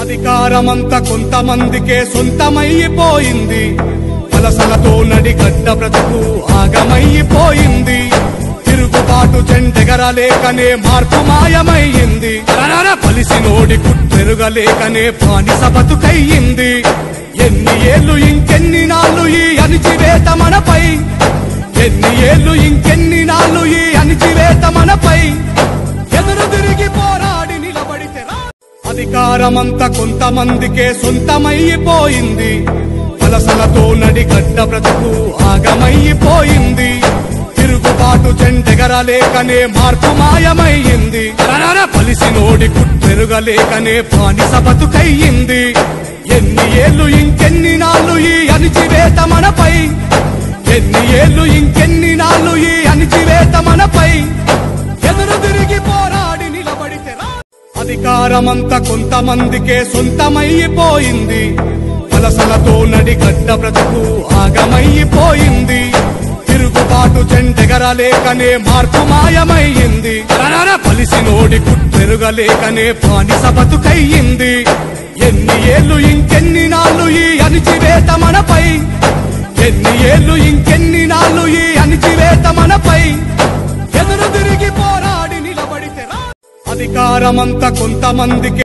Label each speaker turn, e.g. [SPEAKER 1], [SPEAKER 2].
[SPEAKER 1] అధికారమంతా కొంతమందికే సొంతమైపోయింది వలసలతో నడిగడ్డ బ్రతుకు ఆగమైపోయింది తిరుగుబాటు చెండెగరలేకనే మార్పు మాయమయ్యింది రరర పలిసినోడి కుట్టెరుగలేకనే బానిస బతుకయ్యింది ఎన్ని ఏళ్ళు ఇంకెన్ని నాళ్ళు ఈ అణిచివేత మనపై ఎన్ని ఏళ్ళు ఇంకెన్ని నాళ్ళు ఈ అణిచివేత మనపై ఎదురు తిరిగి పోరాడి నిలబడితే రా. అధికారమంతా కొంతమందికే సొంతమైపోయింది వలసలతో నడిగడ్డ బ్రతుకు ఆగమైపోయింది తిరుగుబాటు చెండెగరలేకనే మార్పు మాయమయ్యింది రరర పలిసినోడి కుట్టెరుగలేకనే బానిస బతుకయ్యింది ఎన్ని ఏళ్ళు ఇంకెన్ని నాళ్ళు ఈ అణిచివేత మనపై ఎన్ని ఏళ్ళు ఇంకెన్ని నాళ్ళు ఈ అణిచివేత మనపై ఎదురు తిరిగి పోరాడి నిలబడితే రా. అధికారమంతా కొంతమందికే సొంతమైపోయింది వలసలతో నడిగడ్డ బ్రతుకు ఆగమైపోయింది తిరుగుబాటు చెండెగరలేకనే మార్పు మాయమయ్యింది రరర పలిసినోడి కుట్టెరుగలేకనే బానిస బతుకయ్యింది ఎన్ని ఏళ్ళు ఇంకెన్ని నాళ్ళు ఈ అణిచివేత మనపై ఎన్ని ఏళ్ళు ఇంకెన్ని నాళ్ళు ఈ అణిచివేత మనపై ఎదురు తిరిగి పోరాడి నిలబడితే రా. అధికారమంతా కొంతమందికి